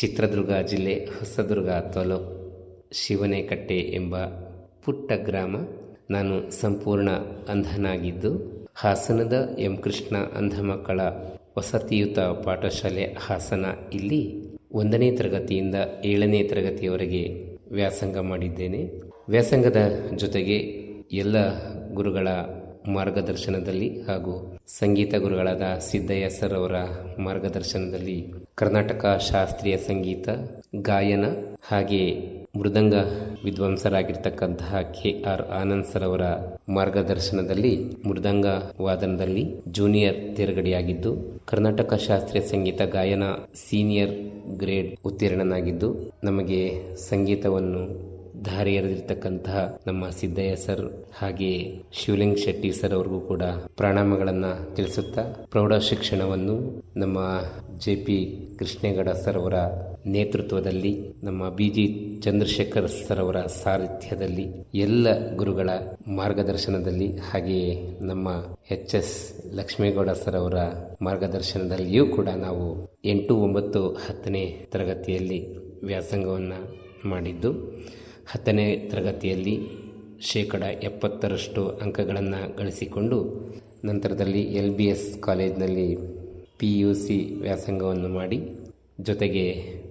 ಚಿತ್ರದುರ್ಗ ಜಿಲ್ಲೆ ಹೊಸದುರ್ಗ ತಾಲೂಕು ಶಿವನೆಕಟ್ಟೆ ಎಂಬ ಪುಟ್ಟ ಗ್ರಾಮ ನಾನು ಸಂಪೂರ್ಣ ಅಂಧನಾಗಿದ್ದು ಹಾಸನದ ಎಂ ಕೃಷ್ಣ ಅಂಧ ಮಕ್ಕಳ ವಸತಿಯುತ ಪಾಠಶಾಲೆ ಹಾಸನ ಇಲ್ಲಿ ಒಂದನೇ ತರಗತಿಯಿಂದ ಏಳನೇ ತರಗತಿಯವರೆಗೆ ವ್ಯಾಸಂಗ ಮಾಡಿದ್ದೇನೆ ವ್ಯಾಸಂಗದ ಜೊತೆಗೆ ಎಲ್ಲ ಗುರುಗಳ ಮಾರ್ಗದರ್ಶನದಲ್ಲಿ ಹಾಗೂ ಸಂಗೀತ ಗುರುಗಳಾದ ಸಿದ್ದಯ್ಯ ಸರ್ ಅವರ ಮಾರ್ಗದರ್ಶನದಲ್ಲಿ ಕರ್ನಾಟಕ ಶಾಸ್ತ್ರೀಯ ಸಂಗೀತ ಗಾಯನ ಹಾಗೆ ಮೃದಂಗ ವಿದ್ವಾಂಸರಾಗಿರ್ತಕ್ಕಂತಹ ಕೆ ಆರ್ ಆನಂದ್ ಸರ್ ಅವರ ಮಾರ್ಗದರ್ಶನದಲ್ಲಿ ಮೃದಂಗ ವಾದನದಲ್ಲಿ ಜೂನಿಯರ್ ತೇರ್ಗಡೆಯಾಗಿದ್ದು ಕರ್ನಾಟಕ ಶಾಸ್ತ್ರೀಯ ಸಂಗೀತ ಗಾಯನ ಸೀನಿಯರ್ ಗ್ರೇಡ್ ಉತ್ತೀರ್ಣನಾಗಿದ್ದು ನಮಗೆ ಸಂಗೀತವನ್ನು ದಾರಿ ಎರೆದಿರ್ತಕ್ಕಂತಹ ನಮ್ಮ ಸಿದ್ದಯ್ಯ ಸರ್ ಹಾಗೆ ಶಿವಲಿಂಗ್ ಶೆಟ್ಟಿ ಸರ್ ಅವ್ರಿಗೂ ಕೂಡ ಪ್ರಣಾಮಗಳನ್ನ ತಿಳಿಸುತ್ತಾ ಪ್ರೌಢ ಶಿಕ್ಷಣವನ್ನು ನಮ್ಮ ಜೆ ಪಿ ಕೃಷ್ಣೇಗೌಡ ಸರ್ ಅವರ ನೇತೃತ್ವದಲ್ಲಿ ನಮ್ಮ ಬಿ ಜಿ ಚಂದ್ರಶೇಖರ್ ಸರ್ ಅವರ ಸಾರಥ್ಯದಲ್ಲಿ ಎಲ್ಲ ಗುರುಗಳ ಮಾರ್ಗದರ್ಶನದಲ್ಲಿ ಹಾಗೆಯೇ ನಮ್ಮ ಎಚ್ ಎಸ್ ಲಕ್ಷ್ಮೇಗೌಡ ಸರ್ ಅವರ ಮಾರ್ಗದರ್ಶನದಲ್ಲಿಯೂ ಕೂಡ ನಾವು ಎಂಟು ಒಂಬತ್ತು ಹತ್ತನೇ ತರಗತಿಯಲ್ಲಿ ವ್ಯಾಸಂಗವನ್ನು ಮಾಡಿದ್ದು ಹತ್ತನೇ ತರಗತಿಯಲ್ಲಿ ಶೇಕಡ ಎಪ್ಪತ್ತರಷ್ಟು ಅಂಕಗಳನ್ನು ಗಳಿಸಿಕೊಂಡು ನಂತರದಲ್ಲಿ ಎಲ್ ಬಿ ಎಸ್ ಕಾಲೇಜಿನಲ್ಲಿ ಪಿ ಯು ಸಿ ವ್ಯಾಸಂಗವನ್ನು ಮಾಡಿ ಜೊತೆಗೆ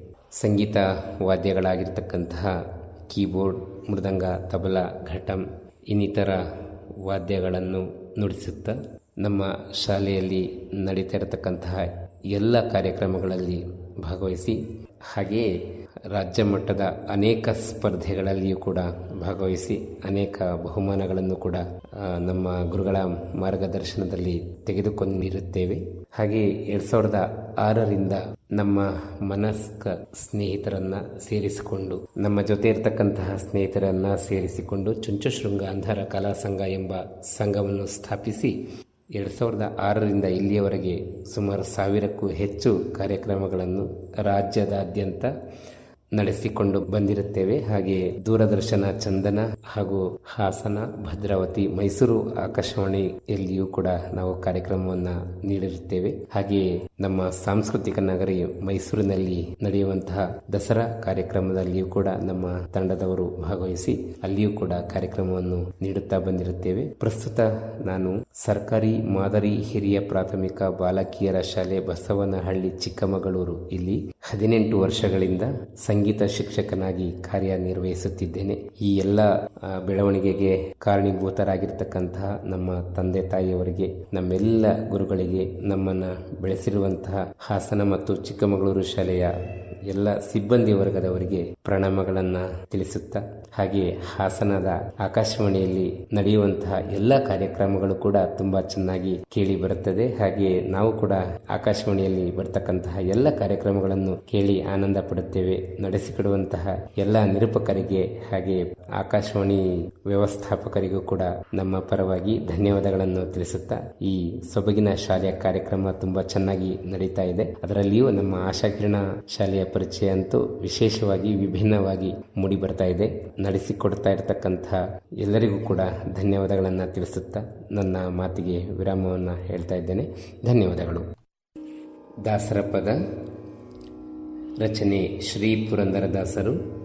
ಸಂಗೀತ ವಾದ್ಯಗಳಾಗಿರ್ತಕ್ಕಂತಹ ಕೀಬೋರ್ಡ್ ಮೃದಂಗ ತಬಲ ಘಟಂ ಇನ್ನಿತರ ವಾದ್ಯಗಳನ್ನು ನುಡಿಸುತ್ತಾ ನಮ್ಮ ಶಾಲೆಯಲ್ಲಿ ನಡೀತಾ ಇರತಕ್ಕಂತಹ ಎಲ್ಲ ಕಾರ್ಯಕ್ರಮಗಳಲ್ಲಿ ಭಾಗವಹಿಸಿ ಹಾಗೆಯೇ ರಾಜ್ಯ ಮಟ್ಟದ ಅನೇಕ ಸ್ಪರ್ಧೆಗಳಲ್ಲಿಯೂ ಕೂಡ ಭಾಗವಹಿಸಿ ಅನೇಕ ಬಹುಮಾನಗಳನ್ನು ಕೂಡ ಆ, ನಮ್ಮ ಗುರುಗಳ ಮಾರ್ಗದರ್ಶನದಲ್ಲಿ ತೆಗೆದುಕೊಂಡಿರುತ್ತೇವೆ ಹಾಗೆ ಎರಡ್ ಸಾವಿರದ ಆರರಿಂದ ನಮ್ಮ ಮನಸ್ಕ ಸ್ನೇಹಿತರನ್ನ ಸೇರಿಸಿಕೊಂಡು ನಮ್ಮ ಜೊತೆ ಇರತಕ್ಕಂತಹ ಸ್ನೇಹಿತರನ್ನ ಸೇರಿಸಿಕೊಂಡು ಚುಂಚಶೃಂಗ ಅಂಧರ ಕಲಾ ಸಂಘ ಎಂಬ ಸಂಘವನ್ನು ಸ್ಥಾಪಿಸಿ ಎರಡ್ ಸಾವಿರದ ಆರರಿಂದ ಇಲ್ಲಿಯವರೆಗೆ ಸುಮಾರು ಸಾವಿರಕ್ಕೂ ಹೆಚ್ಚು ಕಾರ್ಯಕ್ರಮಗಳನ್ನು ರಾಜ್ಯದಾದ್ಯಂತ ನಡೆಸಿಕೊಂಡು ಬಂದಿರುತ್ತೇವೆ ಹಾಗೆ ದೂರದರ್ಶನ ಚಂದನ ಹಾಗೂ ಹಾಸನ ಭದ್ರಾವತಿ ಮೈಸೂರು ಆಕಾಶವಾಣಿಯಲ್ಲಿಯೂ ಕೂಡ ನಾವು ಕಾರ್ಯಕ್ರಮವನ್ನ ನೀಡಿರುತ್ತೇವೆ ಹಾಗೆಯೇ ನಮ್ಮ ಸಾಂಸ್ಕೃತಿಕ ನಗರಿ ಮೈಸೂರಿನಲ್ಲಿ ನಡೆಯುವಂತಹ ದಸರಾ ಕಾರ್ಯಕ್ರಮದಲ್ಲಿಯೂ ಕೂಡ ನಮ್ಮ ತಂಡದವರು ಭಾಗವಹಿಸಿ ಅಲ್ಲಿಯೂ ಕೂಡ ಕಾರ್ಯಕ್ರಮವನ್ನು ನೀಡುತ್ತಾ ಬಂದಿರುತ್ತೇವೆ ಪ್ರಸ್ತುತ ನಾನು ಸರ್ಕಾರಿ ಮಾದರಿ ಹಿರಿಯ ಪ್ರಾಥಮಿಕ ಬಾಲಕಿಯರ ಶಾಲೆ ಬಸವನಹಳ್ಳಿ ಚಿಕ್ಕಮಗಳೂರು ಇಲ್ಲಿ ಹದಿನೆಂಟು ವರ್ಷಗಳಿಂದ ಸಂಗೀತ ಶಿಕ್ಷಕನಾಗಿ ಕಾರ್ಯನಿರ್ವಹಿಸುತ್ತಿದ್ದೇನೆ ಈ ಎಲ್ಲ ಆ, ಬೆಳವಣಿಗೆಗೆ ಕಾರಣೀಭೂತರಾಗಿರ್ತಕ್ಕಂತಹ ನಮ್ಮ ತಂದೆ ತಾಯಿಯವರಿಗೆ ನಮ್ಮೆಲ್ಲ ಗುರುಗಳಿಗೆ ನಮ್ಮನ್ನ ಬೆಳೆಸಿರುವಂತಹ ಹಾಸನ ಮತ್ತು ಚಿಕ್ಕಮಗಳೂರು ಶಾಲೆಯ ಎಲ್ಲ ಸಿಬ್ಬಂದಿ ವರ್ಗದವರಿಗೆ ಪ್ರಣಾಮಗಳನ್ನ ತಿಳಿಸುತ್ತಾ ಹಾಗೆ ಹಾಸನದ ಆಕಾಶವಾಣಿಯಲ್ಲಿ ನಡೆಯುವಂತಹ ಎಲ್ಲ ಕಾರ್ಯಕ್ರಮಗಳು ಕೂಡ ತುಂಬಾ ಚೆನ್ನಾಗಿ ಕೇಳಿ ಬರುತ್ತದೆ ಹಾಗೆ ನಾವು ಕೂಡ ಆಕಾಶವಾಣಿಯಲ್ಲಿ ಬರ್ತಕ್ಕಂತಹ ಎಲ್ಲ ಕಾರ್ಯಕ್ರಮಗಳನ್ನು ಕೇಳಿ ಆನಂದ ಪಡುತ್ತೇವೆ ನಡೆಸಿಕೊಡುವಂತಹ ಎಲ್ಲ ನಿರೂಪಕರಿಗೆ ಹಾಗೆ ಆಕಾಶವಾಣಿ ವ್ಯವಸ್ಥಾಪಕರಿಗೂ ಕೂಡ ನಮ್ಮ ಪರವಾಗಿ ಧನ್ಯವಾದಗಳನ್ನು ತಿಳಿಸುತ್ತಾ ಈ ಸೊಬಗಿನ ಶಾಲೆಯ ಕಾರ್ಯಕ್ರಮ ತುಂಬಾ ಚೆನ್ನಾಗಿ ನಡೀತಾ ಇದೆ ಅದರಲ್ಲಿಯೂ ನಮ್ಮ ಆಶಾಕಿರಣ ಶಾಲೆಯ ಪರಿಚಯ ಅಂತೂ ವಿಶೇಷವಾಗಿ ವಿಭಿನ್ನವಾಗಿ ಮೂಡಿ ಬರ್ತಾ ಇದೆ ನಡೆಸಿಕೊಡ್ತಾ ಇರತಕ್ಕಂತಹ ಎಲ್ಲರಿಗೂ ಕೂಡ ಧನ್ಯವಾದಗಳನ್ನು ತಿಳಿಸುತ್ತಾ ನನ್ನ ಮಾತಿಗೆ ವಿರಾಮವನ್ನು ಹೇಳ್ತಾ ಇದ್ದೇನೆ ಧನ್ಯವಾದಗಳು ದಾಸರ ಪದ ರಚನೆ ಶ್ರೀ ಪುರಂದರದಾಸರು